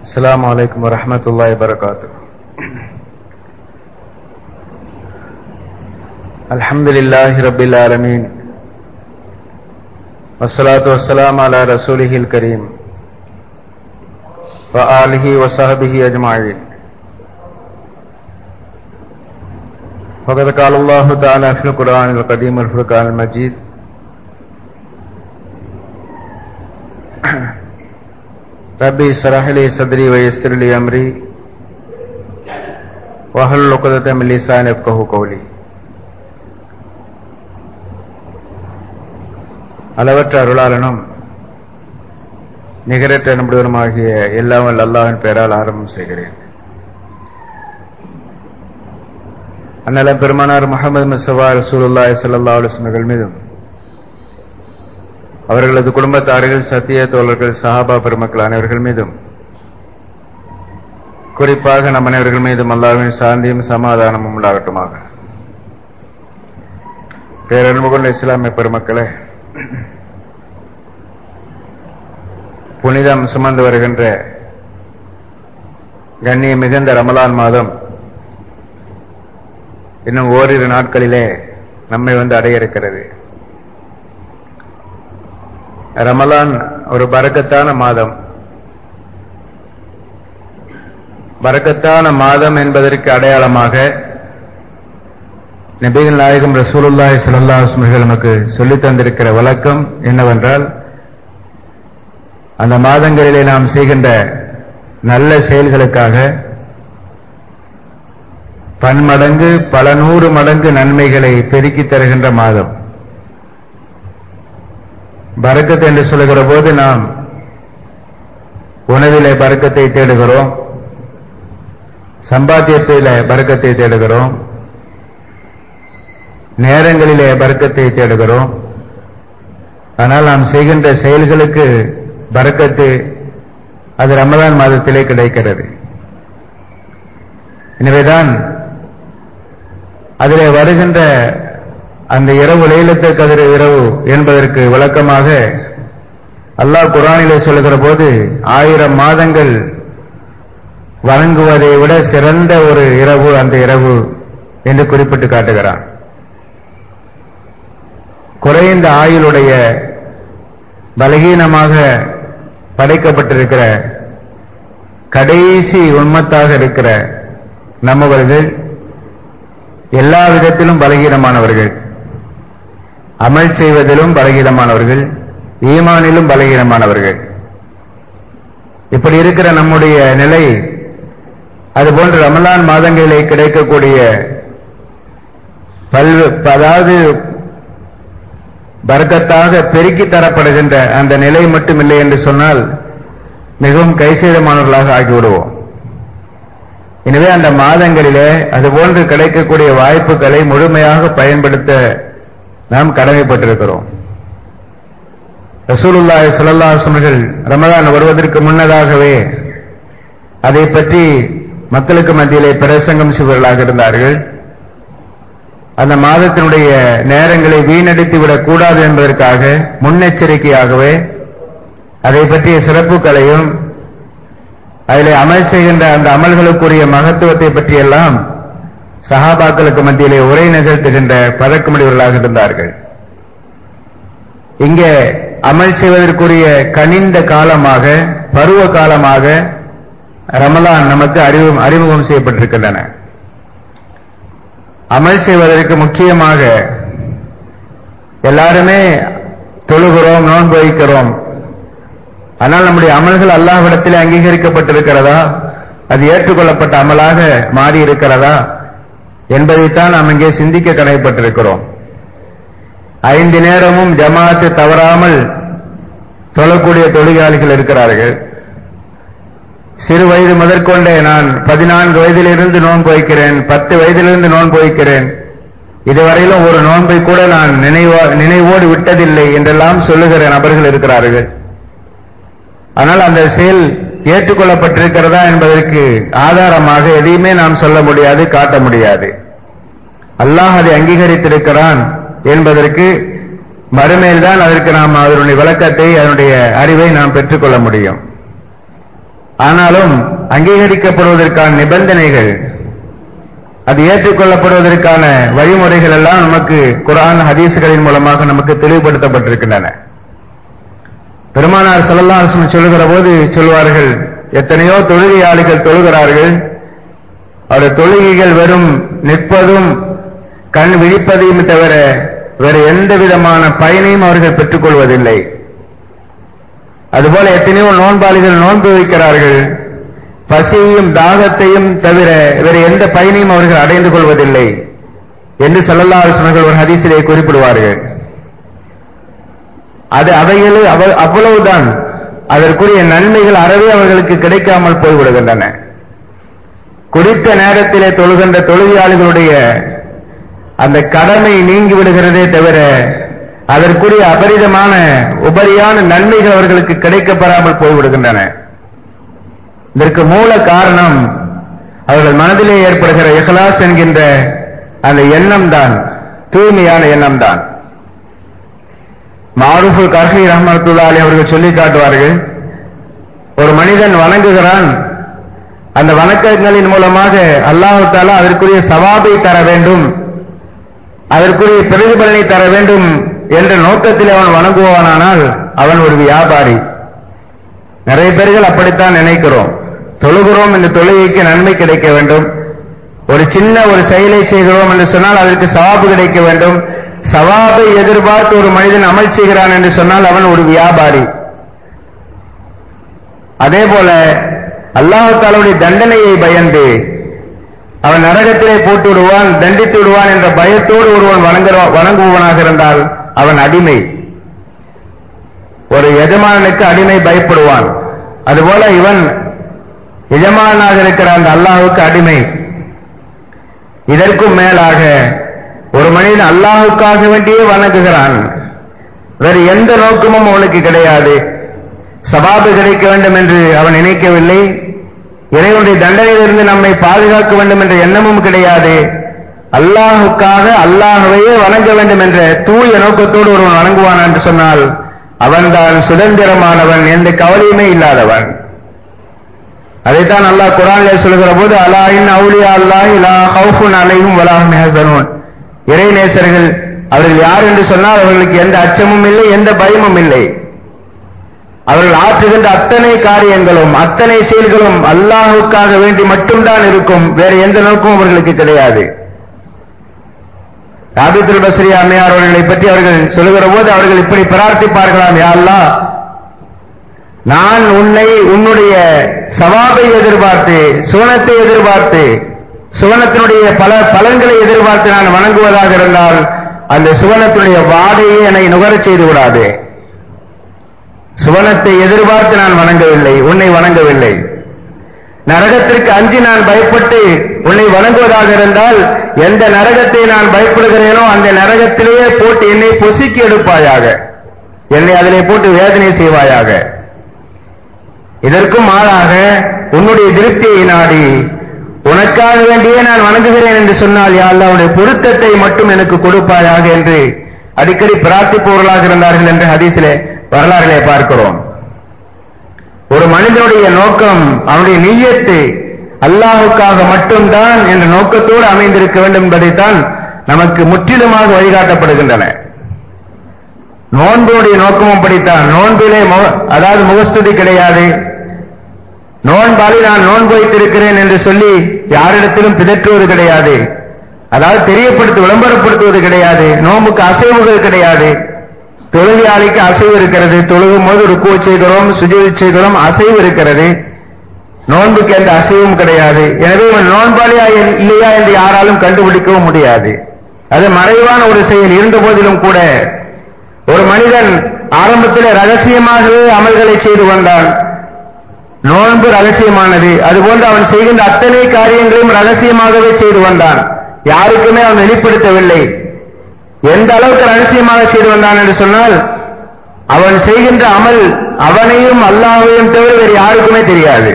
السلام عليكم ورحمة الله وبركاته الحمد لله رب العالمين والصلاة والسلام على رسوله الكريم وآله وصحبه أجمعين فقد قال الله تعالى في القرآن القديم والفرقان المجيد ربي اشرح لي صدري ويسر لي أمري واحلل عقدة من لساني يفقهوا قولي அளவற்ற அருளாளனும் நிகரற்ற நம்புவருமாகிய எல்லாம் வல்ல அல்லாஹ்வின் பெயரால் ஆரம்பம் செய்கிறேன் அண்ணலம் பெருமானார் முகமது முசவா ரசூலுல்லாஹி ஸல்லல்லாஹு அலைஹி வஸல்லம் மீதும் அவர்களது குடும்பத்தார்கள் சத்திய தோழர்கள் சஹாபா பெருமக்கள் அனைவர்கள் மீதும் குறிப்பாக நம் அனைவர்கள் மீதும் அல்லாஹ்வின் சாந்தியும் சமாதானமும் உண்டாகட்டுமாக பேரன்புகொண்ட இஸ்லாமிய பெருமக்களே புனிதம் சுமந்து வருகின்ற கண்ணிய மிகுந்த ரமலான் மாதம் இன்னும் ஓரிரு நாட்களிலே நம்மை வந்து அடைய இருக்கிறது ரமலான் ஒரு பறக்கத்தான மாதம் பறக்கத்தான மாதம் என்பதற்கு அடையாளமாக நபிகள் நாயகம் ரசூலுல்லாஹி ஸல்லல்லாஹு அலைஹி வஸல்லம் நமக்கு சொல்லித் தந்திருக்கிற வழக்கம் என்னவென்றால் அந்த மாதங்களிலே நாம் செய்கின்ற நல்ல செயல்களுக்காக பன்மடங்கு பல நூறு மடங்கு நன்மைகளை பெருக்கித் தருகின்ற மாதம் பறக்கத் என்று சொல்லுகிற போது நாம் உணவிலே பறக்கத்தை தேடுகிறோம் சம்பாத்தியத்திலே பறக்கத்தை தேடுகிறோம் நேரங்களிலே பறக்கத்தை தேடுகிறோம் ஆனால் நாம் செய்கின்ற செயல்களுக்கு பறக்கத்து அது ரமதான் மாதத்திலே கிடைக்கிறது எனவேதான் அதிலே வருகின்ற அந்த இரவு லைலத்து கதிர இரவு என்பதற்கு விளக்கமாக அல்லாஹ் குரானிலே சொல்லுகிற போது ஆயிரம் மாதங்கள் வழங்குவதை விட சிறந்த ஒரு இரவு அந்த இரவு என்று குறிப்பிட்டு காட்டுகிறான் குறைந்த ஆயுளுடைய பலகீனமாக படைக்கப்பட்டிருக்கிற கடைசி உண்மத்தாக இருக்கிற நம்மவர்கள் எல்லா விதத்திலும் பலகீனமானவர்கள் அமல் செய்வதிலும் பலகீனமானவர்கள் ஈமானிலும் பலகீனமானவர்கள் இப்படி இருக்கிற நம்முடைய நிலை அதுபோன்று ரமலான் மாதங்களிலே கிடைக்கக்கூடிய பல்வே அதாவது பறக்கத்தாக பெருக்கி தரப்படுகின்ற அந்த நிலை மட்டும் இல்லை என்று சொன்னால் மிகவும் கைசேதமானவர்களாக ஆகிவிடுவோம் எனவே அந்த மாதங்களிலே அதுபோன்று கிடைக்கக்கூடிய வாய்ப்புகளை முழுமையாக பயன்படுத்த நாம் கடமைப்பட்டிருக்கிறோம் ரசூலுல்லாஹி ஸல்லல்லாஹு அலைஹி ரமதான் வருவதற்கு முன்னதாகவே அதை பற்றி மக்களுக்கு மத்தியிலே பிரசங்கம் செய்வர்களாக இருந்தார்கள் அந்த மாதத்தினுடைய நேரங்களை வீணடித்து விடக் கூடாது என்பதற்காக முன்னெச்சரிக்கையாகவே அதை பற்றிய சிறப்புகளையும் அதில் அமல் செய்கின்ற அந்த அமல்களுக்குரிய மகத்துவத்தை பற்றியெல்லாம் சஹாபாக்களுக்கு மத்தியிலே உரை நிகழ்த்துகின்ற பழக்கமுடையவர்களாக இருந்தார்கள் இங்கே அமல் செய்வதற்குரிய கனிந்த காலமாக பருவ காலமாக ரமலான் நமக்கு அறிவு அறிமுகம் செய்யப்பட்டிருக்கின்றன அமல் செய்வதற்கு முக்கியமாக எல்லாருமே தொழுகிறோம் நோன்பு வைக்கிறோம் ஆனால் நம்முடைய அமல்கள் அல்லாஹ்விடத்தில் அங்கீகரிக்கப்பட்டிருக்கிறதா அது ஏற்றுக்கொள்ளப்பட்ட அமலாக மாறி இருக்கிறதா என்பதைத்தான் நாம் இங்கே சிந்திக்க கடமைப்பட்டிருக்கிறோம் ஐந்து நேரமும் ஜமாத்து தவறாமல் தொழக்கூடிய தொழிலாளிகள் இருக்கிறார்கள் சிறு வயது முதற்கொண்டே நான் பதினான்கு வயதிலிருந்து நோன்பு வைக்கிறேன் பத்து வயதிலிருந்து நோன்பு வைக்கிறேன் இதுவரையிலும் ஒரு நோன்பை கூட நான் நினைவோ நினைவோடு விட்டதில்லை என்றெல்லாம் சொல்லுகிற நபர்கள் இருக்கிறார்கள் ஆனால் அந்த செயல் ஏற்றுக்கொள்ளப்பட்டிருக்கிறதா என்பதற்கு ஆதாரமாக எதையுமே நாம் சொல்ல முடியாது காட்ட முடியாது அல்லாஹ் அதை அங்கீகரித்திருக்கிறான் என்பதற்கு மறுமையில்தான் அதற்கு நாம் அதனுடைய விளக்கத்தை அதனுடைய அறிவை நாம் பெற்றுக்கொள்ள முடியும் ஆனாலும் அங்கீகரிக்கப்படுவதற்கான நிபந்தனைகள் அது ஏற்றுக்கொள்ளப்படுவதற்கான வழிமுறைகள் எல்லாம் நமக்கு குரான் ஹதீஸ்களின் மூலமாக நமக்கு தெளிவுபடுத்தப்பட்டிருக்கின்றன பெருமானார் ஸல்லல்லாஹு சொல்லுகிற போது சொல்வார்கள் எத்தனையோ தொழுகையாளிகள் தொழுகிறார்கள் அவருடைய தொழுகைகள் வெறும் நிற்பதும் கண் விழிப்பதையும் தவிர வேறு எந்த விதமான பயனையும் அவர்கள் பெற்றுக்கொள்வதில்லை அதுபோல எத்தனையோ நோன்பாளிகள் நோன்பு வைக்கிறார்கள் பசியையும் தாகத்தையும் தவிர வேறு எந்த பயனையும் அவர்கள் அடைந்து கொள்வதில்லை என்று சல்லல்லா அலுவலர்கள் ஒரு ஹதீஸிலே குறிப்பிடுவார்கள் அது அவைகள் அவ- அவ்வளவுதான் அதற்குரிய நன்மைகள் அறவே அவர்களுக்கு கிடைக்காமல் போய்விடுகின்றன குறித்த நேரத்திலே தொழுகின்ற தொழுகையாளிகளுடைய அந்த கடமை நீங்கி விடுகிறதே தவிர அதற்குரிய அபரிதமான உபரியான நன்மைகள் அவர்களுக்கு கிடைக்கப்பெறாமல் போய்விடுகின்றன இதற்கு மூல காரணம் அவர்கள் மனதிலே ஏற்படுகிற இஹ்லாஸ் என்கின்ற அந்த எண்ணம் தான் தூய்மையான எண்ணம் தான் மாரூஃபுல் கர்ஹி ரஹ்மத்துல்லாஹி அவர்கள் சொல்லி காட்டுவார்கள் ஒரு மனிதன் வணங்குகிறான் அந்த வணக்கங்களின் மூலமாக அல்லாஹ் தாலா அதற்குரிய சவாபை தர வேண்டும் அதற்குரிய பிரதிபலனை தர வேண்டும் என்ற நோக்கத்தில் அவன் வணங்குவானானால் அவன் ஒரு வியாபாரி நிறைய பேர்கள் அப்படித்தான் நினைக்கிறோம் தொழுகிறோம் இந்த தொழுகைக்கு நன்மை கிடைக்க வேண்டும் ஒரு சின்ன ஒரு செயலை செய்கிறோம் என்று சொன்னால் அதற்கு சவாபு கிடைக்க வேண்டும் சவாபை எதிர்பார்த்து ஒரு மனிதன் அமல் செய்கிறான் என்று சொன்னால் அவன் ஒரு வியாபாரி அதே போல அல்லாஹாலுடைய தண்டனையை பயந்து அவன் நரகத்திலே போட்டு விடுவான் தண்டித்து விடுவான் என்ற பயத்தோடு ஒருவன் வணங்குற- வணங்குபவனாக இருந்தால் அவன் அடிமை ஒரு எஜமானனுக்கு அடிமை பயப்படுவான் அதுபோல இவன் எஜமானாக இருக்கிற அந்த அல்லாஹுக்கு அடிமை இதற்கும் மேலாக ஒரு மனிதன் அல்லாஹுக்காக வேண்டியே வணங்குகிறான் வேறு எந்த நோக்கமும் அவனுக்கு கிடையாது சபாபு கிடைக்க வேண்டும் என்று அவன் நினைக்கவில்லை இறைவனுடைய தண்டனையிலிருந்து நம்மை பாதுகாக்க வேண்டும் என்ற எண்ணமும் கிடையாது அல்லாஹுக்காக அல்லாஹுவையே வணங்க வேண்டும் என்ற தூய நோக்கத்தோடு ஒருவன் வணங்குவான் என்று சொன்னால் அவன்தான் சுதந்திரமானவன் எந்த கவலையுமே இல்லாதவன் அதைத்தான் அல்லாஹ் குரானிலே சொல்கிற போது அலாயின் அவுலியா அல்லாஹ் லா ஹவுஃபுன் அலைஹும் வலாஹும் யஹ்சனூன் இறைநேசர்கள் அவர்கள் யார் என்று சொன்னால் அவர்களுக்கு எந்த அச்சமும் இல்லை எந்த பயமும் இல்லை அவர்கள் ஆற்றுகின்ற அத்தனை காரியங்களும் அத்தனை செயல்களும் அல்லாஹுக்காக வேண்டி மட்டும்தான் இருக்கும் வேறு எந்த நோக்கமும் அவர்களுக்கு கிடையாது ராபித்துல் பஸ்ரி அம்மையார் அவர்களை பற்றி அவர்கள் சொல்லுகிற போது அவர்கள் இப்படி பிரார்த்திப்பார்களாம் யா அல்லாஹ் நான் உன்னை உன்னுடைய சவாபை எதிர்பார்த்து சுவனத்தை எதிர்பார்த்து சுவனத்தினுடைய பல பலன்களை எதிர்பார்த்து நான் வணங்குவதாக இருந்தால் அந்த சுவனத்தினுடைய வாடையை என்னை நுகரச் செய்து விடாது சுவனத்தை எதிர்பார்த்து நான் வணங்கவில்லை உன்னை வணங்கவில்லை நரகத்திற்கு அஞ்சி நான் பயப்பட்டு உன்னை வணங்குவதாக இருந்தால் எந்த நரகத்தை நான் பயப்படுகிறேனோ அந்த நரகத்திலேயே போட்டு என்னை பொசுக்கி எடுப்பாயாக என்னை அதிலே போட்டு வேதனை செய்வாயாக இதற்கும் மாறாக உன்னுடைய திருப்தியை நாடி உனக்காக வேண்டியே நான் வணங்குகிறேன் என்று சொன்னால் யா அல்லாஹ் உன்னுடைய பொருத்தத்தை மட்டும் எனக்கு கொடுப்பாயாக என்று அடிக்கடி பிரார்த்திப்பவர்களாக இருந்தார்கள் என்று ஹதீஸிலே வரலாறிலே பார்க்கிறோம் ஒரு மனிதனுடைய நோக்கம் அவனுடைய நீயத்து அல்லாஹுக்காக மட்டும்தான் என்ற நோக்கத்தோடு அமைந்திருக்க வேண்டும் என்பதைத்தான் நமக்கு முற்றிலுமாக வழிகாட்டப்படுகின்றன நோன்புடைய நோக்கமும் படித்தான் நோன்பிலே மு- அதாவது முகஸ்துதி கிடையாது நோன்பாளி நான் நோன்பு வைத்திருக்கிறேன் என்று சொல்லி யாரிடத்திலும் பிதற்றுவது கிடையாது அதாவது தெரியப்படுத்தி விளம்பரப்படுத்துவது கிடையாது நோம்புக்கு அசைவுகள் கிடையாது தொழுகையாளிக்கு அசைவு இருக்கிறது தொழுகும் போது ருக்கு செய்கிறோம் சுஜூதி செய்கிறோம் அசைவு இருக்கிறது நோன்புக்கு எந்த அசைவும் கிடையாது எனவே இவன் நோன்பாளியா என்- இல்லையா என்று யாராலும் கண்டுபிடிக்கவும் முடியாது அது மறைவான ஒரு செயல் இருந்த போதிலும் கூட ஒரு மனிதன் ஆரம்பத்தில் ரகசியமாகவே அமல்களை செய்து வந்தான் நோன்பு ரகசியமானது அதுபோன்று அவன் செய்கின்ற அத்தனை காரியங்களையும் ரகசியமாகவே செய்து வந்தான் யாருக்குமே அவன் வெளிப்படுத்தவில்லை எந்த அளவுக்கு ரகசியமாக செய்து வந்தான் என்று சொன்னால் அவன் செய்கின்ற அமல் அவனையும் அல்லாஹ்வையும் தவிர வேறு யாருக்குமே தெரியாது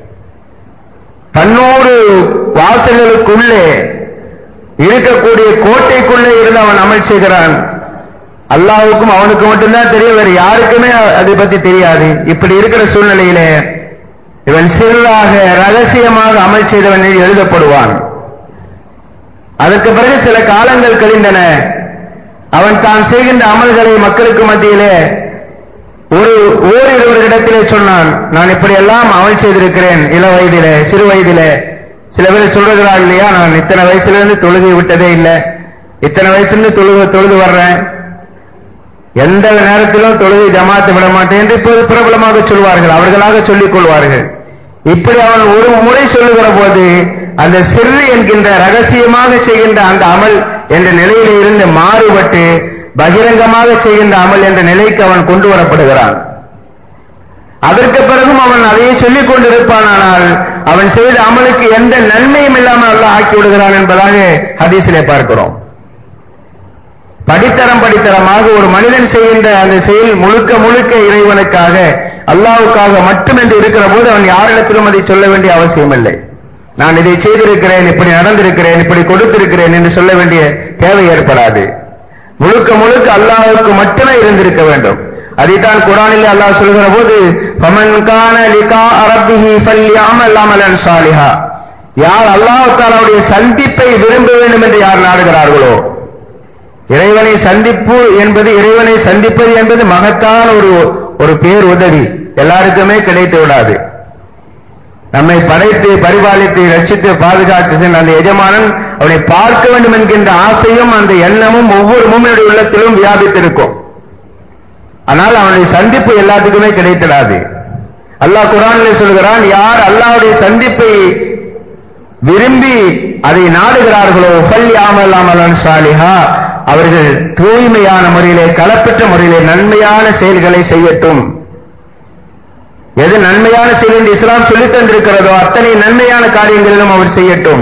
தன்னோடு வாசல்களுக்குள்ளே இருக்கக்கூடிய கோட்டைக்குள்ளே இருந்து அவன் அமல் செய்கிறான் அல்லாஹ்வுக்கும் அவனுக்கு மட்டும்தான் தெரியும் வேறு யாருக்குமே அதை பத்தி தெரியாது இப்படி இருக்கிற சூழ்நிலையிலே இவன் சிறாக ரகசியமாக அமல் செய்தவன் என்று எழுதப்படுவான் அதற்கு பிறகு சில காலங்கள் கழிந்தன அவன் தான் செய்கின்ற அமல்களை மக்களுக்கு மத்தியிலே ஒரு ஓரிருவரிடத்திலே சொன்னான் நான் இப்படியெல்லாம் அமல் செய்திருக்கிறேன் இள வயதிலே சிறு வயதிலே சில பேர் சொல்றார்கள் இல்லையா நான் இத்தனை வயசுல இருந்து தொழுகை விட்டதே இல்லை இத்தனை வயசுல இருந்து தொழுது தொழுது வர்றேன் எந்த நேரத்திலும் தொழுகை ஜமாத்து விட மாட்டேன் என்று இப்போது பிரபலமாக சொல்வார்கள் அவர்களாக சொல்லிக் கொள்வார்கள் இப்படி அவன் ஒரு முறை சொல்லுகிற போது அந்த சிறு என்கின்ற ரகசியமாக செய்கின்ற அந்த அமல் என்ற நிலையில இருந்து மாறுபட்டு பகிரங்கமாக செய்கின்ற அமல் என்ற நிலைக்கு அவன் கொண்டு வரப்படுகிறான் அதற்கு பிறகும் அவன் அதையே சொல்லிக் கொண்டிருப்பானால் அவன் செய்த அமலுக்கு எந்த நன்மையும் இல்லாமல் அல்லாஹ் ஆக்கி விடுகிறான் என்பதாக ஹதீஸிலே பார்க்கிறோம் படித்தரம் படித்தரமாக ஒரு மனிதன் செய்கின்ற அந்த செயல் முழுக்க முழுக்க இறைவனுக்காக அல்லாவுக்காக மட்டுமென்று இருக்கிற போது அவன் யாரிடத்திலும் அதை சொல்ல வேண்டிய அவசியம் இல்லை நான் இதை செய்திருக்கிறேன் இப்படி நடந்திருக்கிறேன் இப்படி கொடுத்திருக்கிறேன் என்று சொல்ல வேண்டிய தேவை ஏற்படாது முழுக்க முழுக்க அல்லாஹ்வுக்கு மட்டுமே இருந்திருக்க வேண்டும் அதைத்தான் குரானில் அல்லாஹ் சொல்கிற போது ஃபமன் கான லிகா ரப்பிஹி ஃபல்யஅமல் அமலன் சாலிஹா யார் அல்லாஹ் தஆலாவுடைய சந்திப்பை விரும்ப வேண்டும் என்று யார் நாடுகிறார்களோ இறைவனை சந்திப்பு என்பது இறைவனை சந்திப்பது என்பது மகத்தான ஒரு ஒரு பேர் உதவி எல்லாருக்குமே கிடைத்து விடாது நம்மை படைத்து பரிபாலித்து ரட்சித்து பாதுகாக்குகின்ற அந்த எஜமானன் அவனை பார்க்க வேண்டும் என்கின்ற ஆசையும் அந்த எண்ணமும் ஒவ்வொரு மூமியுடைய உள்ளத்திலும் வியாபித்திருக்கும் ஆனால் அவனுடைய சந்திப்பு எல்லாத்துக்குமே கிடைத்திடாது அல்லாஹ் குரானில் சொல்கிறான் யார் அல்லாஹ்வுடைய சந்திப்பை விரும்பி அதை நாடுகிறார்களோ ஃபல்யாமல் அமலன் சாலிஹா அவர்கள் தூய்மையான முறையிலே களப்பற்ற முறையிலே நன்மையான செயல்களை செய்யட்டும் எது நன்மையான செயல் என்று இஸ்லாம் சொல்லித் தந்திருக்கிறதோ அத்தனை நன்மையான காரியங்களிலும் அவர் செய்யட்டும்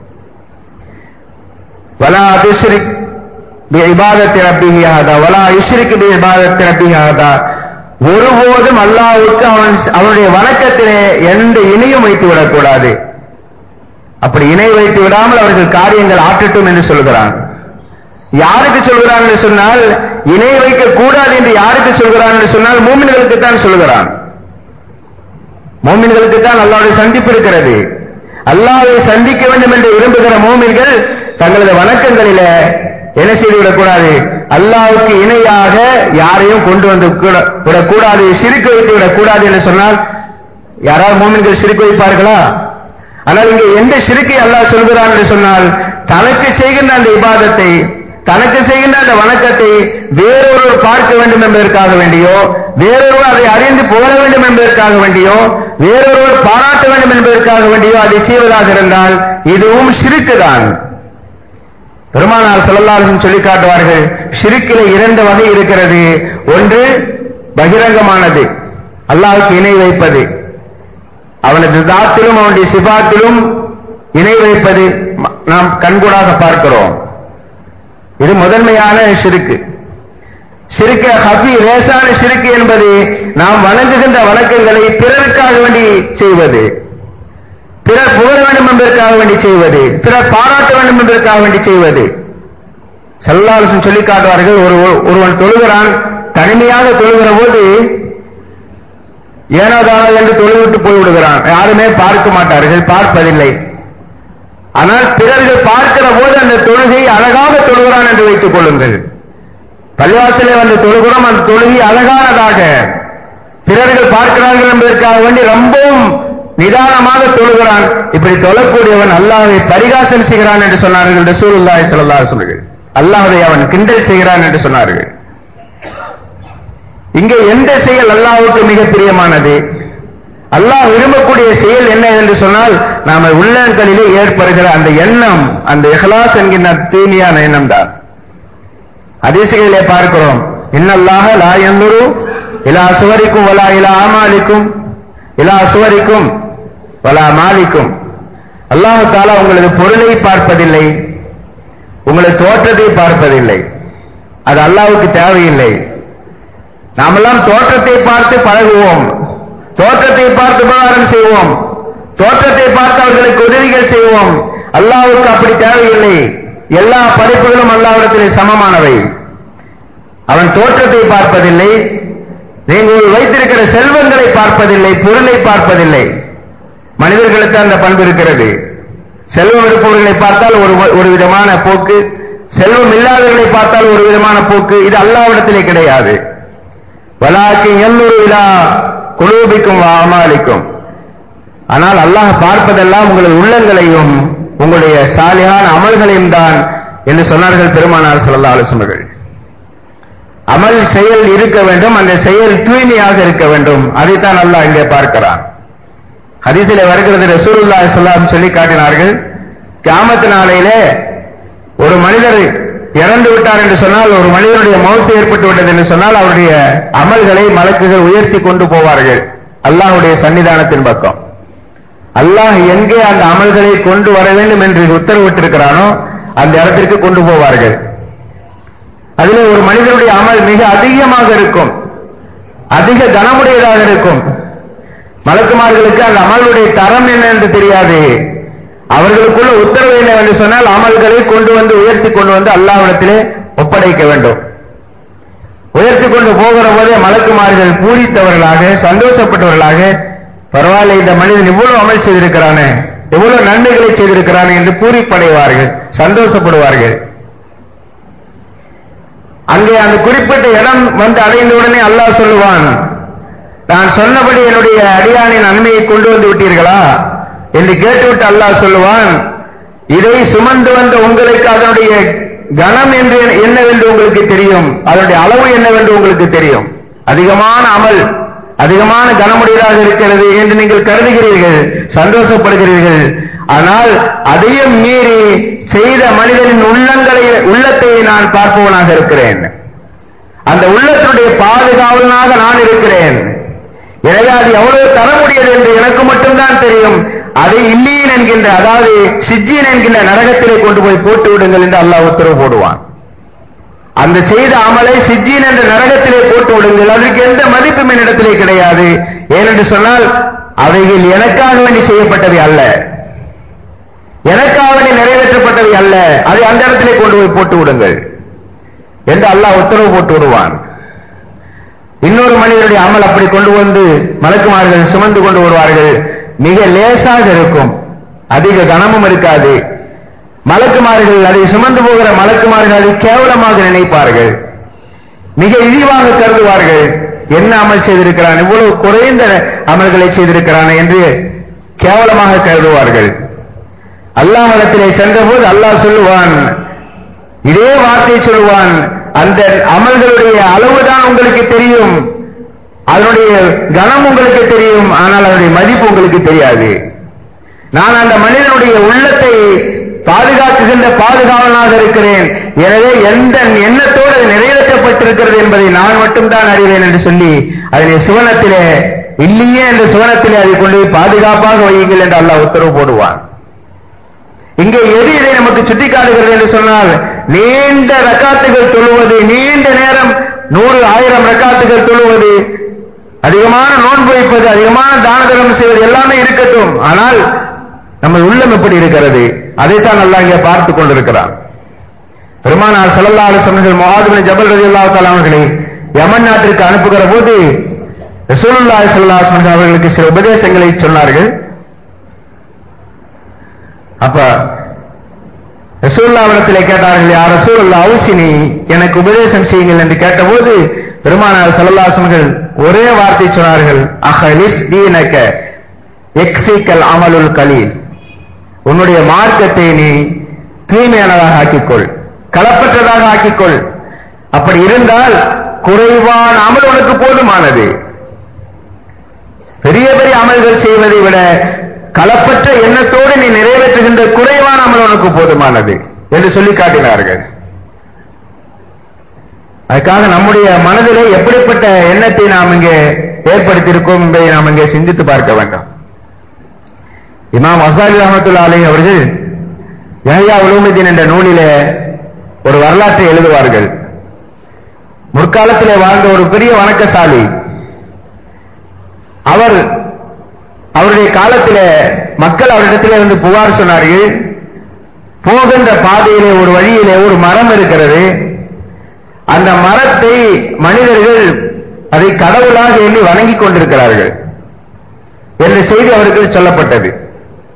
வலா துஷ்ரிக் இபாதத்தி ரப்பிஹி ஆதா வலா இஷ்ரிக் பி இபாதத்தி ரப்பிஹி ஆதா ஒருபோதும் அல்லாஹ்வுக்கு அவன் அவனுடைய வணக்கத்திலே எந்த இணையும் வைத்து விடக்கூடாது அப்படி இணை வைத்து விடாமல் அவர்கள் காரியங்கள் ஆற்றட்டும் என்று சொல்கிறான் யாருக்கு சொல்கிறான் என்று சொன்னால் இணை வைக்க கூடாது என்று யாருக்கு சொல்கிறான் என்று சொன்னால் மூமின்களுக்கு தான் சொல்கிறான் மோமின்களுக்கு தான் அல்லாவுடைய சந்திப்பு இருக்கிறது அல்லாவை சந்திக்க வேண்டும் என்று விரும்புகிற மோமின்கள் தங்களது வணக்கங்களில என்ன செய்து விடக்கூடாது அல்லாவுக்கு இணையாக யாரையும் கொண்டு வந்து கூட- விடக்கூடாது சிரிக்க வைத்து விடக்கூடாது என்று சொன்னால் யாராவது மோமின்கள் சிரிக்க வைப்பார்களா ஆனால் இங்கே எந்த சிறுக்கை அல்லாஹ் சொல்கிறான் என்று சொன்னால் தனக்கு செய்கின்ற அந்த இபாதத்தை தனக்கு செய்கின்ற அந்த வணக்கத்தை வேறொருவர் பார்க்க வேண்டும் என்பதற்காக வேண்டியோ வேறொருவர் அதை அறிந்து புகழ வேண்டும் என்பதற்காக வேண்டியோ வேறொருவர் பாராட்ட வேண்டும் என்பதற்காக வேண்டியோ அதை செய்வதாக இருந்தால் இதுவும் சிறுக்குதான் பெருமானார் செல்லல்லாலும் சொல்லி காட்டுவார்கள் ஷிருக்கிலே இரண்டு வகை இருக்கிறது ஒன்று பகிரங்கமானது அல்லாஹ்வுக்கு இணை வைப்பது அவனது தாத்திலும் அவனுடைய சிபாத்திலும் இணை வைப்பது ம- நாம் கண்கூடாக பார்க்கிறோம் இது முதன்மையான ஷிருக்கு சிறுக்க ஹபி லேசான சிறுக்கு என்பது நாம் வணங்குகின்ற வணக்கங்களை பிறருக்காக வேண்டி செய்வது பிறர் புகழ வேண்டும் என்பதற்காக வேண்டி செய்வது பிறர் பாராட்ட வேண்டும் என்பதற்காக வேண்டி செய்வது சல்லாசம் சொல்லி காட்டுவார்கள் ஒரு ஒருவன் தொழுகிறான் தனிமையாக தொழுகிற போது ஏனோதானோ என்று தொழுவிட்டு போய்விடுகிறான் யாருமே பார்க்க மாட்டார்கள் பார்ப்பதில்லை ஆனால் பிறர்கள் பார்க்கிற போது அந்த தொழுகை அழகாக தொழுகிறான் என்று வைத்துக் கொள்ளுங்கள் பள்ளிவாசலே வந்து தொழுகிறோம் அந்த தொழுகை அழகானதாக பிறர்கள் பார்க்கிறார்கள் என்பதற்காக வேண்டி ரொம்பவும் நிதானமாக தொழுகிறான் இப்படி தொழக்கூடியவன் அல்லாஹ்வை பரிகாசம் செய்கிறான் என்று சொன்னார்கள் ரசூலுல்லாஹி ஸல்லல்லாஹு அலைஹி வஸல்லம் அல்லாஹ்வை அவன் கிண்டல் செய்கிறான் என்று சொன்னார்கள் இங்கே எந்த செயல் அல்லாஹ்வுக்கு மிக பிரியமானது அல்லாஹ் விரும்பக்கூடிய செயல் என்ன என்று சொன்னால் நாம உள்ளங்களிலே ஏற்படுகிற அந்த எண்ணம் அந்த இஹ்லாஸ் என்கின்ற அந்த தூய்மையான எண்ணம் தான் அதிசயங்களிலே பார்க்கிறோம் இன்னல்லாக லா யந்துரு இலா சுவரிக்கும் வலா இலா ஆமாலிக்கும் இலா சுவரிக்கும் வலா மாலிக்கும் அல்லாஹ் தாலா உங்களது பொருளை பார்ப்பதில்லை உங்களது தோற்றத்தை பார்ப்பதில்லை அது அல்லாஹ்வுக்கு தேவையில்லை நாமெல்லாம் தோற்றத்தை பார்த்து பழகுவோம் தோற்றத்தை பார்த்து உபகாரம் செய்வோம் தோற்றத்தை பார்த்து அவர்களுக்கு உதவிகள் செய்வோம் அல்லாஹ்வுக்கு அப்படி தேவையில்லை எல்லா படைப்புகளும் அல்லாஹ்விடத்திலே சமமானவை அவன் தோற்றத்தை பார்ப்பதில்லை நீங்கள் வைத்திருக்கிற செல்வங்களை பார்ப்பதில்லை பொருளை பார்ப்பதில்லை மனிதர்களுக்கு அந்த பண்பு இருக்கிறது செல்வம் இருப்பவர்களை பார்த்தால் ஒரு ஒரு விதமான போக்கு செல்வம் இல்லாதவர்களை பார்த்தால் ஒரு விதமான போக்கு இது அல்லாவிடத்திலே கிடையாது வலாக்கி எல்லூர் விழா குழுபிக்கும் அமாலிக்கும் ஆனால் அல்லாஹ் பார்ப்பதெல்லாம் உங்களது உள்ளங்களையும் உங்களுடைய சாலியான அமல்களையும் தான் என்று சொன்னார்கள் பெருமானார் ஸல்லல்லாஹு அலைஹி வஸல்லம் அமல் செயல் இருக்க வேண்டும் அந்த செயல் தூய்மையாக இருக்க வேண்டும் அதைத்தான் அல்லாஹ் இங்கே பார்க்கிறான் ஹதீஸிலே வருகிறது ரசூலுல்லாஹி ஸல்லல்லாஹு சொல்லி காட்டினார்கள் கியாமத் நாளையிலே ஒரு மனிதர் இறந்து விட்டார் என்று சொன்னால் ஒரு மனிதனுடைய மௌத்து ஏற்பட்டு விட்டது என்று சொன்னால் அவருடைய அமல்களை மலக்குகள் உயர்த்தி கொண்டு போவார்கள் அல்லாஹ்வுடைய சன்னிதானத்தின் பக்கம் அல்லாஹ் எங்கே அந்த அமல்களை கொண்டு வர வேண்டும் என்று உத்தரவிட்டிருக்கிறானோ அந்த இடத்திற்கு கொண்டு போவார்கள் அதிலே ஒரு மனிதனுடைய அமல் மிக அதிகமாக இருக்கும் அதிக கனமுடையதாக இருக்கும் மலக்குமார்களுக்கு அந்த அமலுடைய தரம் என்ன என்று தெரியாது அவர்களுக்குள்ள உத்தரவு என்னவென்று சொன்னால் அமல்களை கொண்டு வந்து உயர்த்தி கொண்டு வந்து அல்லாஹ்விடத்திலே ஒப்படைக்க வேண்டும் உயர்த்தி கொண்டு போகிற போதே மலக்குமார்கள் பூரித்தவர்களாக சந்தோஷப்பட்டவர்களாக பரவாயில்ல இந்த மனிதன் இவ்வளவு அமல் செய்திருக்கிறானே எவ்வளவு நன்மைகளை செய்திருக்கிறானே என்று பூரிப்படைவார்கள் சந்தோஷப்படுவார்கள் அங்கே அந்த குறிப்பிட்ட இடம் வந்து அடைந்த உடனே அல்லாஹ் சொல்லுவான் நான் சொன்னபடி என்னுடைய அடியானின் நன்மையை கொண்டு வந்து விட்டீர்களா என்று கேட்டுவிட்டு அல்லாஹ் சொல்லுவான் இதை சுமந்து வந்த உங்களுக்கு அதனுடைய கணம் என்று என்னவென்று உங்களுக்கு தெரியும் அதனுடைய அளவு என்னவென்று உங்களுக்கு தெரியும் அதிகமான அமல் அதிகமான கனமுடையதாக இருக்கிறது என்று நீங்கள் கருதுகிறீர்கள் சந்தோஷப்படுகிறீர்கள் ஆனால் அதையும் மீறி செய்த மனிதனின் உள்ளங்களை உள்ளத்தை நான் பார்ப்பவனாக இருக்கிறேன் அந்த உள்ளத்தினுடைய பாதுகாவலனாக நான் இருக்கிறேன் எனவே அது எவ்வளவு தரமுடையது என்று எனக்கு மட்டும்தான் தெரியும் அதை இல்லீன் என்கின்ற அதாவது சிஜின் என்கின்ற நரகத்திலே கொண்டு போய் போட்டு விடுங்கள் என்று அல்லாஹ் உத்தரவு போடுவான் அந்த செய்த அமலை சிஜின் என்ற நரகத்திலே போட்டு விடுங்கள் அதற்கு எந்த மதிப்பும் என்னிடத்திலே கிடையாது ஏனென்று சொன்னால் அவைகள் எனக்காக வேண்டி செய்யப்பட்டவை அல்ல எனக்காக வேண்டி நிறைவேற்றப்பட்டவை அல்ல அதை அந்த இடத்திலே கொண்டு போய் போட்டு விடுங்கள் என்று அல்லாஹ் உத்தரவு போட்டு விடுவான் இன்னொரு மனிதனுடைய அமல் அப்படி கொண்டு வந்து மலக்குமார்கள் சுமந்து கொண்டு வருவார்கள் மிக லேசாக இருக்கும் அதிக கனமும் இருக்காது மலக்குமார்கள் அதை சுமந்து போகிற மலக்குமார்கள் அதை கேவலமாக நினைப்பார்கள் மிக இழிவாக கருதுவார்கள் என்ன அமல் செய்திருக்கிறான் இவ்வளவு குறைந்த அமல்களை செய்திருக்கிறான் என்று கேவலமாக கருதுவார்கள் அல்லாஹிடத்திலே சென்றபோது அல்லாஹ் சொல்லுவான் இதே வார்த்தை சொல்லுவான் அந்த அமல்களுடைய அளவுதான் உங்களுக்கு தெரியும் அதனுடைய கனம் உங்களுக்கு தெரியும் ஆனால் அதனுடைய மதிப்பு உங்களுக்கு தெரியாது நான் அந்த மனிதனுடைய உள்ளத்தை பாதுகாக்குகின்ற பாதுகாவலனாக இருக்கிறேன் எனவே எந்த எண்ணத்தோடு அது நிறைவேற்றப்பட்டிருக்கிறது என்பதை நான் மட்டும்தான் அறிவேன் என்று சொல்லி அதனை சுவனத்திலே இல்லையே என்ற சுவனத்திலே அதை கொண்டு போய் பாதுகாப்பாக வையுங்கள் என்று அல்லாஹ் உத்தரவு போடுவான் இங்கே எது இதை நமக்கு சுட்டிக்காட்டுகிறது என்று சொன்னால் நீண்ட ரக்காத்துகள் தொழுவது நீண்ட நேரம் நூறு ஆயிரம் ரக்காத்துகள் தொழுவது அதிகமான நோன்பு வைப்பது அதிகமான தான தர்மம் செய்வது எல்லாமே இருக்கட்டும் ஆனால் நம்ம உள்ளம் எப்படி இருக்கிறது அதைத்தான் நல்லா இங்கே பார்த்து கொண்டிருக்கிறான் பெருமானார் சல்லல்லா அலுவலர்கள் மகாதுபின் ஜபல் ரதி அல்லா அவர்களை யமன் நாட்டிற்கு அனுப்புகிற போது ரசூலுல்லாஹி ஸல்லல்லாஹு அலைஹி வஸல்லம் அவர்களுக்கு சில உபதேசங்களை சொன்னார்கள் அப்ப ரசூல்லாவிடத்திலே கேட்டார்கள் யார் ரசூல்லா அவுசினி எனக்கு உபதேசம் செய்யுங்கள் என்று கேட்டபோது பெருமானார் சல்லல்லாசன்கள் ஒரே வார்த்தை சொன்னார்கள் அஹலிஸ் தீனக்க எக்ஸிக்கல் அமலுல் கலீல் உன்னுடைய மார்க்கத்தை நீ தூய்மையானதாக ஆக்கிக்கொள் களப்பற்றதாக ஆக்கிக்கொள் அப்படி இருந்தால் குறைவான அமல் உனக்கு போதுமானது பெரிய பெரிய அமல்கள் செய்வதை விட களப்பற்ற எண்ணத்தோடு நீ நிறைவேற்றுகின்ற குறைவான அமல் உனக்கு போதுமானது என்று சொல்லி காட்டினார்கள் அதுக்காக நம்முடைய மனதிலே எப்படிப்பட்ட எண்ணத்தை நாம் இங்கே ஏற்படுத்தியிருக்கோம் என்பதை நாம் இங்கே சிந்தித்து பார்க்க வேண்டும் இமாம் அசாலி ரஹமத்துல்லா அலி அவர்கள் யஹ்யா உலூமுதீன் என்ற நூலிலே ஒரு வரலாற்றை எழுதுவார்கள் முற்காலத்திலே வாழ்ந்த ஒரு பெரிய வணக்கசாலி அவர் அவருடைய காலத்திலே மக்கள் அவரிடத்திலே வந்து புகார் சொன்னார்கள் போகின்ற பாதையிலே ஒரு வழியிலே ஒரு மரம் இருக்கிறது அந்த மரத்தை மனிதர்கள் அதை கடவுளாக எண்ணி வணங்கிக் கொண்டிருக்கிறார்கள் என்ற செய்தி அவருக்கு சொல்லப்பட்டது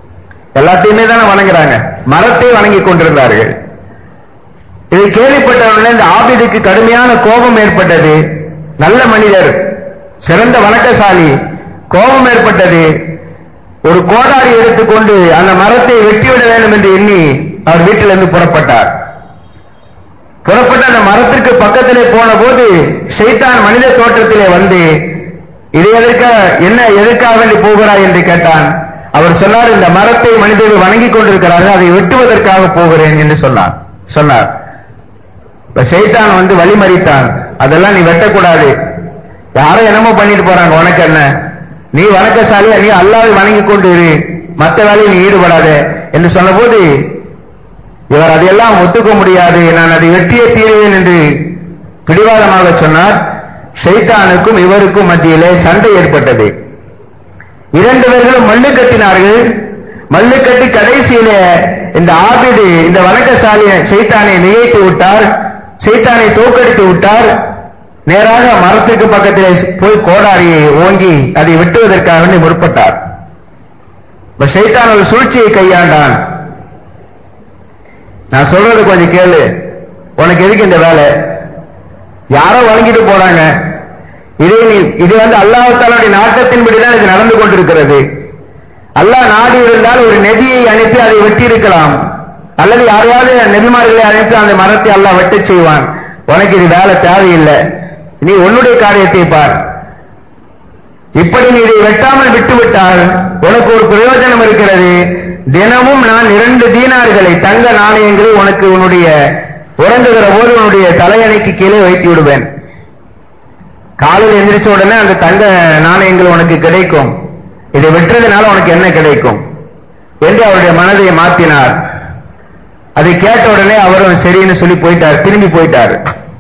எல்லாத்தையுமே தானே வணங்குறாங்க மரத்தை வணங்கி கொண்டிருந்தார்கள் இதை கேள்விப்பட்டவுடனே இந்த ஆபிதுக்கு கடுமையான கோபம் ஏற்பட்டது நல்ல மனிதர் சிறந்த வணக்கசாலி கோபம் ஏற்பட்டது ஒரு கோடாரி எடுத்துக்கொண்டு அந்த மரத்தை வெட்டிவிட வேண்டும் என்று எண்ணி அவர் வீட்டிலிருந்து புறப்பட்டார் புறப்பட்ட அந்த மரத்திற்கு பக்கத்திலே போன போது ஷைத்தான் மனித தோற்றத்திலே வந்து இது எதற்கா என்ன எதற்காக வேண்டி போகிறாய் என்று கேட்டான் அவர் சொன்னார் இந்த மரத்தை மனிதர்கள் வணங்கிக் கொண்டிருக்கிறார்கள் அதை வெட்டுவதற்காக போகிறேன் என்று சொன்னார் சொன்னார் இப்ப ஷைத்தான் வந்து வழிமறித்தான் அதெல்லாம் நீ வெட்டக்கூடாது யாரோ என்னமோ பண்ணிட்டு போறாங்க உனக்கு என்ன நீ வணக்கசாலியா நீ அல்லாவை வணங்கி கொண்டு இரு மற்ற வேலையில் நீ ஈடுபடாத என்று சொன்னபோது இவர் அதையெல்லாம் ஒத்துக்க முடியாது நான் அதை வெட்டியே தீருவேன் என்று பிடிவாதமாக சொன்னார் ஷைத்தானுக்கும் இவருக்கும் மத்தியிலே சண்டை ஏற்பட்டது இரண்டு பேர்களும் மல்லு கட்டினார்கள் மல்லு கட்டி கடைசியிலே இந்த ஆபிது இந்த வணக்கசாலிய சைத்தானை நிகழ்த்தி விட்டார் சைத்தானை தோக்கடித்து விட்டார் நேராக மரத்துக்கு பக்கத்திலே போய் கோடாரியை ஓங்கி அதை வெட்டுவதற்காக வேண்டி முற்பட்டார் இப்ப சைத்தான் ஒரு சூழ்ச்சியை கையாண்டான் நான் சொல்றது கொஞ்சம் கேளு உனக்கு எதுக்கு இந்த வேலை யாரோ வழங்கிட்டு போறாங்க இதே நீ இது வந்து அல்லாஹாலுடைய நாட்டத்தின்படி தான் இது நடந்து கொண்டிருக்கிறது அல்லாஹ் நாடி இருந்தால் ஒரு நெபியை அனுப்பி அதை வெட்டி இருக்கலாம் அல்லது யாரையாவது நெபிமார்களை அனுப்பி அந்த மரத்தை அல்லாஹ் வெட்டச் செய்வான் உனக்கு இது வேலை தேவையில்லை நீ உன்னுடைய காரியத்தை பார் இப்படி நீ இதை வெட்டாமல் விட்டுவிட்டால் உனக்கு ஒரு பிரயோஜனம் இருக்கிறது தினமும் நான் இரண்டு தீனார்களை தங்க நாணயங்களை உனக்கு உன்னுடைய உறங்குகிற போது உன்னுடைய தலையணைக்கு கீழே வைத்து விடுவேன் காலையில் எந்திரிச்ச உடனே அந்த தங்க நாணயங்கள் உனக்கு கிடைக்கும் இதை வெட்டுறதுனால உனக்கு என்ன கிடைக்கும் என்று அவருடைய மனதை மாத்தினார் அதை கேட்ட உடனே அவரும் சரின்னு சொல்லி போயிட்டார் திரும்பி போயிட்டார்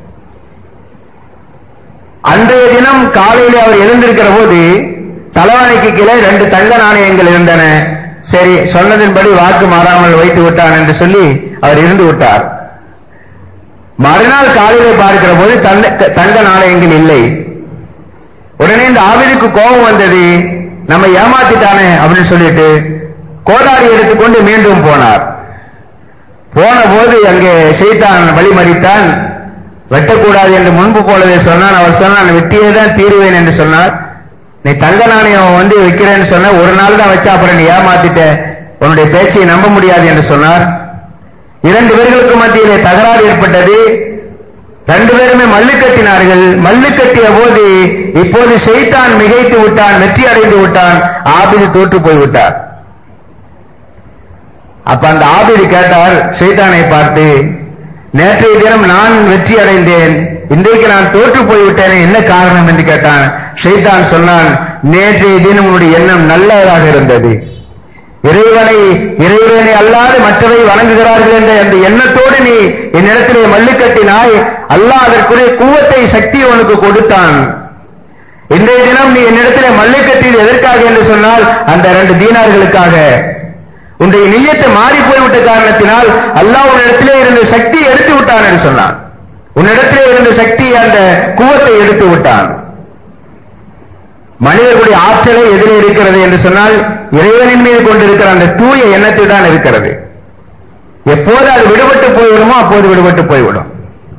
அன்றைய தினம் காலையிலே அவர் எழுந்திருக்கிற போது தலைவாணிக்கு கீழே ரெண்டு தங்க நாணயங்கள் இருந்தன சரி சொன்னதின்படி வாக்கு மாறாமல் வைத்து விட்டான் என்று சொல்லி அவர் இருந்து விட்டார் மறுநாள் காலையிலே பார்க்கிற போது தந்த- தங்க நாணயங்கள் இல்லை உடனே இந்த ஆவிதுக்கு கோபம் வந்தது நம்ம ஏமாத்திட்டானே அப்படின்னு சொல்லிட்டு கோடாரி எடுத்துக்கொண்டு மீண்டும் போனார் போன போது அங்கே செய்தான் வழிமறித்தான் வெட்டக்கூடாது என்று முன்பு போலவே சொன்னான் அவர் சொன்னான் வெட்டியே தான் தீருவேன் என்று சொன்னார் நீ தங்க நாணயம் வந்து வைக்கிறேன்னு சொன்ன ஒரு நாள் தான் வச்சா அப்புறம் நீ ஏமாத்திட்ட உன்னுடைய பேச்சை நம்ப முடியாது என்று சொன்னார் இரண்டு பேர்களுக்கு மத்தியிலே தகராறு ஏற்பட்டது ரெண்டு பேருமே மல்லு கட்டினார்கள் மல்லு கட்டிய போது இப்போது ஷைத்தான் மிகைத்து விட்டான் வெற்றி அடைந்து விட்டான் ஆபிது தோற்று போய் விட்டார் அப்ப அந்த ஆபிது கேட்டார் ஷைத்தானை பார்த்து நேற்றைய தினம் நான் வெற்றி அடைந்தேன் இன்றைக்கு நான் தோற்று போய்விட்டேனே என்ன காரணம் என்று கேட்டான் ஷைத்தான் சொன்னான் நேற்றைய தினம் உன்னுடைய எண்ணம் நல்லதாக இருந்தது இறைவனை இறைவனை அல்லாது மற்றவை வணங்குகிறார்கள் என்ற அந்த எண்ணத்தோடு நீ என்னிடத்திலே மல்லு கட்டினாய் அல்லாஹ் அதற்குரிய கூவத்தை சக்தி உனக்கு கொடுத்தான் இன்றைய தினம் நீ என்னிடத்திலே மல்லு கட்டியது எதற்காக என்று சொன்னால் அந்த ரெண்டு தீனார்களுக்காக உன்னுடைய நியத்தை மாறி போய்விட்ட காரணத்தினால் அல்லாஹ் உன்னிடத்திலே இருந்த சக்தி எடுத்து விட்டான் என்று சொன்னான் உன்னிடத்திலே இருந்த சக்தி அந்த கூவத்தை எடுத்து விட்டான் மனிதர்களுடைய ஆற்றலை எதிரே இருக்கிறது என்று சொன்னால் இறைவனின் மீது கொண்டிருக்கிற அந்த தூய எண்ணத்தில் தான் இருக்கிறது எப்போது அது விடுபட்டு போய்விடுமோ அப்போது விடுபட்டு போய்விடும்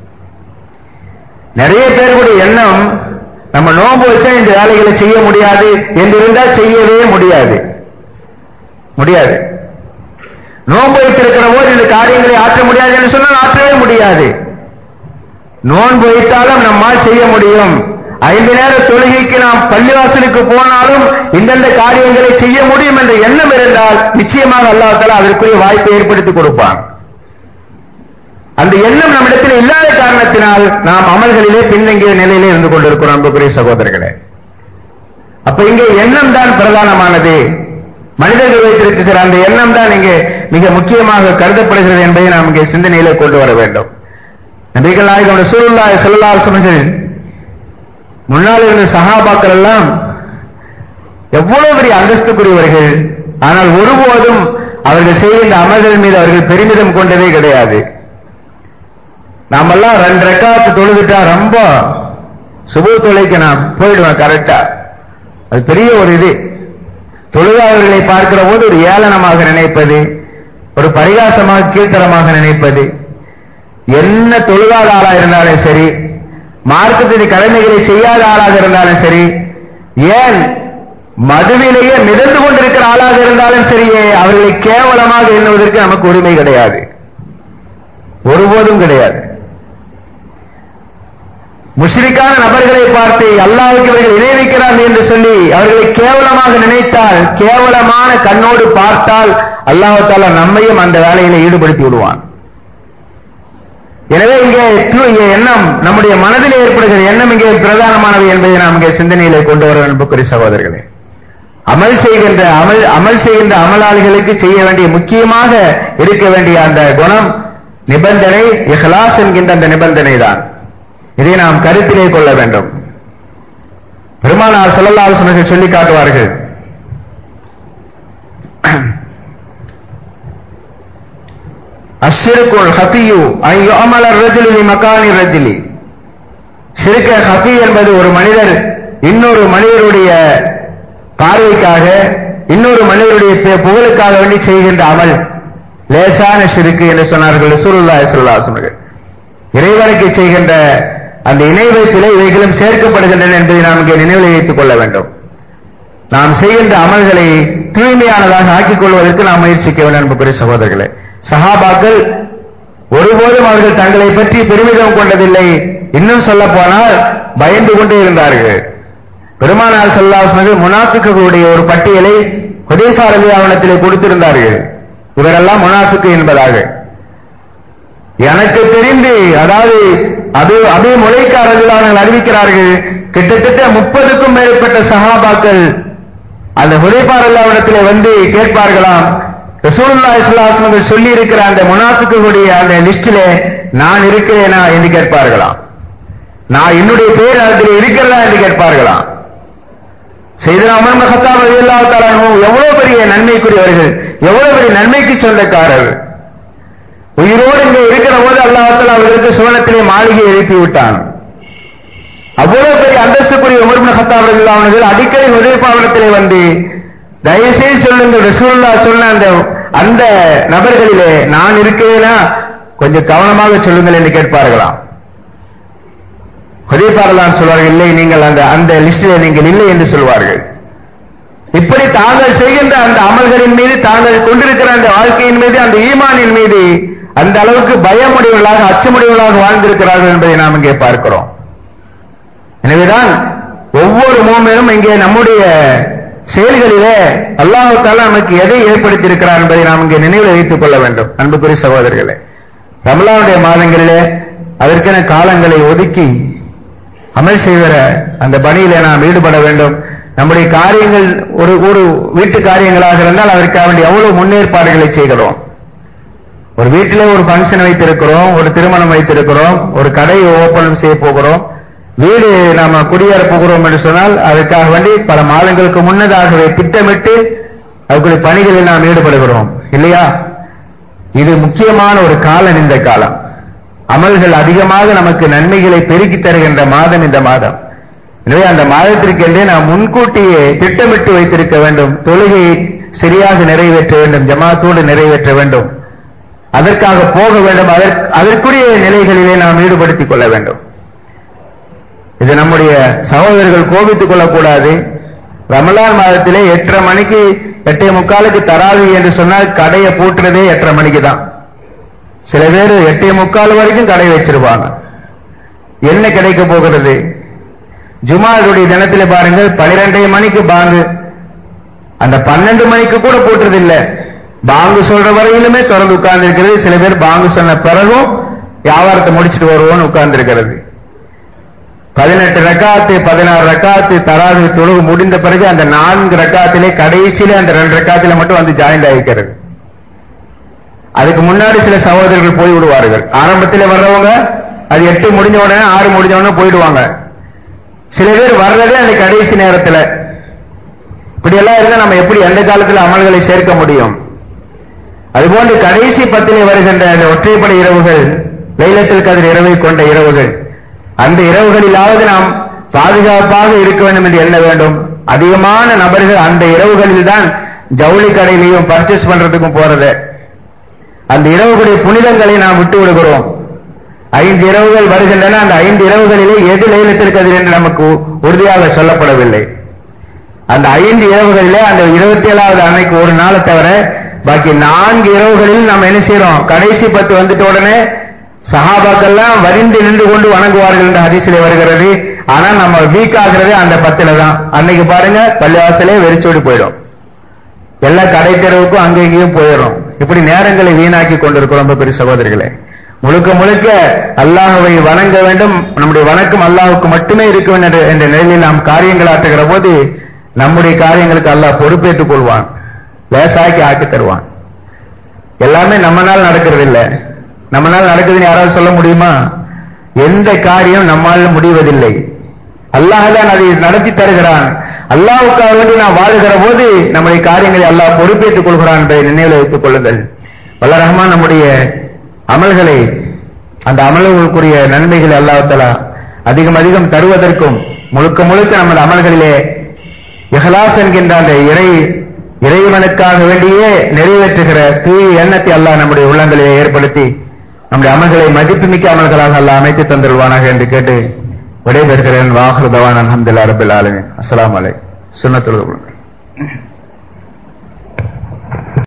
நிறைய பேர்களுடைய எண்ணம் நம்ம நோன்பு வச்சா இந்த வேலைகளை செய்ய முடியாது என்று இருந்தால் செய்யவே முடியாது முடியாது நோன்பு வைத்திருக்கிற போது இந்த காரியங்களை ஆற்ற முடியாது என்று சொன்னால் ஆற்றவே முடியாது நோன்பு வைத்தாலும் நம்மால் செய்ய முடியும் ஐந்து நேர தொழுகைக்கு நாம் பள்ளிவாசலுக்கு போனாலும் இந்தந்த காரியங்களை செய்ய முடியும் என்ற எண்ணம் இருந்தால் நிச்சயமாக அல்லாஹால அதற்குரிய வாய்ப்பை ஏற்படுத்தி கொடுப்பான் அந்த எண்ணம் நம்மிடத்தில் இல்லாத காரணத்தினால் நாம் அமல்களிலே பின்தங்கிய நிலையிலே இருந்து கொண்டிருக்கிறோம் அன்புக்குரிய சகோதரர்களே அப்ப இங்கே எண்ணம் தான் பிரதானமானது மனிதர்கள் வைத்திருக்கிற அந்த எண்ணம் தான் இங்கே மிக முக்கியமாக கருதப்படுகிறது என்பதை நாம் இங்கே சிந்தனையிலே கொண்டு வர வேண்டும் நபிகள் நாயகம் ரசூலுல்லாஹி ஸல்லல்லாஹு அலைஹி வஸல்லம் முன்னால் இருந்த சஹாபாக்கள் எல்லாம் எவ்வளவு பெரிய அந்தஸ்துக்குரியவர்கள் ஆனால் ஒருபோதும் அவர்கள் செய்கின்ற அமல்கள் மீது அவர்கள் பெருமிதம் கொண்டதே கிடையாது நாமெல்லாம் ரெண்டு ரெக்காத்து தொழுதுட்டா ரொம்ப சுப தொலைக்கு நான் போயிடுவேன் கரெக்டா அது பெரிய ஒரு இது தொழுகாதவர்களை பார்க்கிற போது ஒரு ஏளனமாக நினைப்பது ஒரு பரிகாசமாக கீழ்த்தரமாக நினைப்பது என்ன தொழுகாத ஆளா இருந்தாலும் சரி மார்க்கத்தின் கடமைகளை செய்யாத ஆளாக இருந்தாலும் சரி ஏன் மதுவிலேயே மிதந்து கொண்டிருக்கிற ஆளாக இருந்தாலும் சரியே அவர்களை கேவலமாக எண்ணுவதற்கு நமக்கு உரிமை கிடையாது ஒருபோதும் கிடையாது முஷ்ரிக்கான நபர்களை பார்த்து அல்லாஹ்வுக்கு இவர்கள் இணை வைக்கிறார்கள் என்று சொல்லி அவர்களை கேவலமாக நினைத்தால் கேவலமான கண்ணோடு பார்த்தால் அல்லாஹ் தாலா நம்மையும் அந்த வேலையில ஈடுபடுத்தி விடுவான் எனவே இங்கே து- இங்கே எண்ணம் நம்முடைய மனதில் ஏற்படுகிற எண்ணம் இங்கே பிரதானமானது என்பதை நாம் இங்கே சிந்தனையிலே கொண்டு வர அன்புக்குரிய சகோதரர்களே அமல் செய்கின்ற அமல் அமல் செய்கின்ற அமலாளிகளுக்கு செய்ய வேண்டிய முக்கியமாக இருக்க வேண்டிய அந்த குணம் நிபந்தனை இஹ்லாஸ் என்கின்ற அந்த நிபந்தனை தான் இதை நாம் கருத்திலே கொள்ள வேண்டும் பெருமானார் ஸல்லல்லாஹு அலைஹி வஸல்லம் சொல்லி காட்டுவார்கள் அஷ்ஷிருக்குல் ஹஃபியு ஐ யுஅமல ரஜுலு லி மகானி ரஜுலி ஷிர்க ஹஃபி என்பது ஒரு மனிதர் இன்னொரு மனிதருடைய பார்வைக்காக இன்னொரு மனிதருடைய பு- புகழுக்காக வேண்டி செய்கின்ற அமல் லேசான ஷிருக்கு என்று சொன்னார்கள் ரசூலுல்லாஹி ஸல்லல்லாஹு அலைஹி வஸல்லம் இறைவனுக்கு செய்கின்ற அந்த இணை வைப்பிலே இவைகளும் சேர்க்கப்படுகின்றன என்பதை நாம் இங்கே நினைவில் வைத்துக் கொள்ள வேண்டும் நாம் செய்கின்ற அமல்களை தூய்மையானதாக ஆக்கிக் கொள்வதற்கு நாம் முயற்சிக்க வேண்டும் என்பதுக்குரிய சகோதரர்களே சஹாபாக்கள் ஒருபோதும் அவர்கள் தங்களை பற்றி பெருமிதம் கொண்டதில்லை இன்னும் சொல்ல போனால் பயந்து கொண்டே இருந்தார்கள் பெருமானார் சொல்லாசனர்கள் முனாஃபிக்குகளுடைய ஒரு பட்டியலை ஹுதைஃபா ரலி ஆவணத்திலே கொடுத்திருந்தார்கள் இவரெல்லாம் முனாஃபிக்கு என்பதாக எனக்கு தெரிந்து அதாவது அது அபி முளைக்காரர்கள் அறிவிக்கிறார்கள் கிட்டத்தட்ட முப்பதுக்கும் மேற்பட்ட சஹாபாக்கள் அந்த ஹுதைபாரல்லாவிடத்திலே வந்து கேட்பார்களாம் ரசூலுல்லாஹி ஸல்லல்லாஹு அலைஹி வஸல்லம் சொல்லி இருக்கிற அந்த முனாஃபிக்குடைய அந்த லிஸ்டிலே நான் இருக்கிறேனா என்று கேட்பார்களாம் நான் என்னுடைய பேர் அதில் இருக்கிறதா என்று கேட்பார்களாம் செய்தனா அமர் இப்னு கத்தாப் ரலியல்லாஹு தஆலா அன்ஹு எவ்வளவு பெரிய நன்மைக்குரியவர்கள் எவ்வளவு பெரிய நன்மைக்கு சொந்தக்காரர் உயிரோடு இங்கே இருக்கிற போது அல்லாஹால அவர்களுக்கு சுவனத்திலே மாளிகை எழுப்பி விட்டான் அவ்வளவு பெரிய அந்தஸ்துக்குரிய உமர் இப்னு கத்தாப் ரலியல்லாஹு அன்ஹு அடிக்கடி ஹுதைஃபாவிடத்திலே வந்து தயவுசெய்து சொல்லுங்கள் ரசூலுல்லாஹ் சொன்ன அந்த அந்த நபர்களிலே நான் இருக்கிறேனா கொஞ்சம் கவனமாக சொல்லுங்கள் என்று கேட்பார்களாம் ஹுதைஃபாரலாம் சொல்வார்கள் இல்லை நீங்கள் அந்த அந்த லிஸ்டில் நீங்கள் இல்லை என்று சொல்வார்கள் இப்படி தாங்கள் செய்கின்ற அந்த அமல்களின் மீது தாங்கள் கொண்டிருக்கிற அந்த வாழ்க்கையின் மீது அந்த ஈமானின் மீது அந்த அளவுக்கு பயமுடையவர்களாக அச்சமுடையவர்களாக வாழ்ந்திருக்கிறார்கள் என்பதை நாம் இங்கே பார்க்கிறோம் எனவேதான் ஒவ்வொரு மூமிலும் இங்கே நம்முடைய செயல்களிலே அல்லாஹு தாலா நமக்கு எதை ஏற்படுத்தி இருக்கிறார் என்பதை நாம் இங்கே நினைவில் வைத்துக் கொள்ள வேண்டும் அன்புக்குரிய சகோதரர்களே ரமலானுடைய மாதங்களிலே அதற்கென காலங்களை ஒதுக்கி அமல் செய்கிற அந்த பணியிலே நாம் ஈடுபட வேண்டும் நம்முடைய காரியங்கள் ஒரு ஒரு வீட்டு காரியங்களாக இருந்தால் அதற்காக வேண்டிய எவ்வளவு முன்னேற்பாடுகளை செய்கிறோம் ஒரு வீட்டிலே ஒரு ஃபங்க்ஷன் வைத்திருக்கிறோம் ஒரு திருமணம் வைத்திருக்கிறோம் ஒரு கடையை ஓபன் செய்ய போகிறோம் வீடு நாம குடியேற போகிறோம் என்று சொன்னால் அதற்காக வேண்டி பல மாதங்களுக்கு முன்னதாகவே திட்டமிட்டு அதுக்குரிய பணிகளில் நாம் ஈடுபடுகிறோம் இல்லையா இது முக்கியமான ஒரு காலம் இந்த காலம் அமல்கள் அதிகமாக நமக்கு நன்மைகளை பெருக்கி தருகின்ற மாதம் இந்த மாதம் எனவே அந்த மாதத்திற்கென்றே நாம் முன்கூட்டியே திட்டமிட்டு வைத்திருக்க வேண்டும் தொழுகையை சரியாக நிறைவேற்ற வேண்டும் ஜமாத்தோடு நிறைவேற்ற வேண்டும் அதற்காக போக வேண்டும் அதற்கு அதற்குரிய நிலைகளிலே நாம் ஈடுபடுத்திக் கொள்ள வேண்டும் இது நம்முடைய சகோதரர்கள் கோபித்துக் கொள்ளக்கூடாது ரமலான் மாதத்திலே எட்டரை மணிக்கு எட்டே முக்காலுக்கு தராது என்று சொன்னால் கடையை பூட்டுறதே எட்டரை மணிக்கு தான் சில பேர் எட்டே முக்கால் வரைக்கும் கடை வச்சிருப்பாங்க என்ன கிடைக்க போகிறது ஜுமாவுடைய தினத்திலே பாருங்கள் பனிரெண்டரை மணிக்கு பாங்கு அந்த பன்னெண்டு மணிக்கு கூட போட்டது இல்ல பாங்கு சொல்ற வரையிலுமே திறந்து உட்கார்ந்து இருக்கிறது சில பேர் பாங்கு சொன்ன பிறகும் வியாபாரத்தை முடிச்சிட்டு வருவோம்னு உட்கார்ந்து இருக்கிறது பதினெட்டு ரக்காத்து பதினாறு ரக்காத்து தராது தொழுகு முடிந்த பிறகு அந்த நான்கு ரக்காத்திலே கடைசியில அந்த ரெண்டு ரக்காத்தில மட்டும் வந்து ஜாயிண்ட் ஆகிக்கிறது அதுக்கு முன்னாடி சில சகோதரர்கள் போய் விடுவார்கள் ஆரம்பத்தில் வர்றவங்க அது எட்டு முடிஞ்ச உடனே ஆறு முடிஞ்ச உடனே போயிடுவாங்க சில பேர் வர்றதே அந்த கடைசி நேரத்துல இப்படி எல்லாம் இருந்தா நம்ம எப்படி எந்த காலத்துல அமல்களை சேர்க்க முடியும் அதுபோன்று கடைசி பத்திலே வருகின்ற அந்த ஒற்றைப்படை இரவுகள் லைலத்தில் கதிர் இரவை கொண்ட இரவுகள் அந்த இரவுகளிலாவது நாம் பாதுகாப்பாக இருக்க வேண்டும் என்று எண்ண வேண்டும் அதிகமான நபர்கள் அந்த இரவுகளில் தான் ஜவுளி கடையிலையும் பர்ச்சேஸ் பண்றதுக்கும் போறது அந்த இரவுகளுடைய புனிதங்களை நாம் விட்டு விடுகிறோம் ஐந்து இரவுகள் வருகின்றன அந்த ஐந்து இரவுகளிலே எது லைலத்திற்கு என்று நமக்கு உறுதியாக சொல்லப்படவில்லை அந்த ஐந்து இரவுகளிலே அந்த இருபத்தி ஏழாவது அன்னைக்கு ஒரு நாளை தவிர பாக்கி நான்கு இரவுகளில் நாம் என்ன செய்யறோம் கடைசி பத்து வந்துட்ட உடனே சஹாபாக்கெல்லாம் வரிந்து நின்று கொண்டு வணங்குவார்கள் என்ற ஹதீஸிலே வருகிறது ஆனா நம்ம வீக் ஆகிறது அந்த பத்துல தான் அன்னைக்கு பாருங்க பள்ளிவாசலே வெறிச்சோடி போயிடும் எல்லா கடை தெருவுக்கும் அங்க இங்கேயும் போயிடும் இப்படி நேரங்களை வீணாக்கி கொண்டிருக்கிறோம் ரொம்ப பெரிய சகோதரிகளே முழுக்க முழுக்க அல்லாஹுவை வணங்க வேண்டும் நம்முடைய வணக்கம் அல்லாஹுக்கு மட்டுமே இருக்க வேண்டும் என்ற நிலையில் நாம் காரியங்கள் ஆற்றுகிற போது நம்முடைய காரியங்களுக்கு அல்லாஹ் பொறுப்பேற்றுக் கொள்வான் லேசாக்கி ஆக்கி தருவான் எல்லாமே நம்மனால் நடக்கிறது இல்ல நம்மனால் நடக்குதுன்னு யாராவது சொல்ல முடியுமா எந்த காரியம் நம்மால் முடிவதில்லை அல்லாஹ் தான் அதை நடத்தி தருகிறான் அல்லாஹுக்காக வேண்டி நாம் வாழுகிற போது நம்முடைய காரியங்களை அல்லாஹ் பொறுப்பேற்றுக் கொள்கிறான் என்பதை நினைவில் வைத்துக் கொள்ளுங்கள் வல்ல ரஹ்மான் நம்முடைய அமல்களை அந்த அமல்களுக்குரிய நன்மைகளை அல்லாஹாலா அதிகம் அதிகம் தருவதற்கும் முழுக்க முழுக்க நமது அமல்களிலே இஹ்லாஸ் என்கின்ற அந்த இறை இறைவனுக்காக வேண்டியே நிறைவேற்றுகிற தூய எண்ணத்தை அல்லாஹ் நம்முடைய உள்ளங்களிலே ஏற்படுத்தி நம்முடைய அமல்களை மதிப்புமிக்க அமல்களாக அல்லாஹ் அமைத்து தந்துருவானாக என்று கேட்டு விடைபெறுகிறேன் வாஹர் தவான் அஹமதுல்லா ரபில் ஆலமின் அஸ்லாம் அலை சுண்ணத்துல்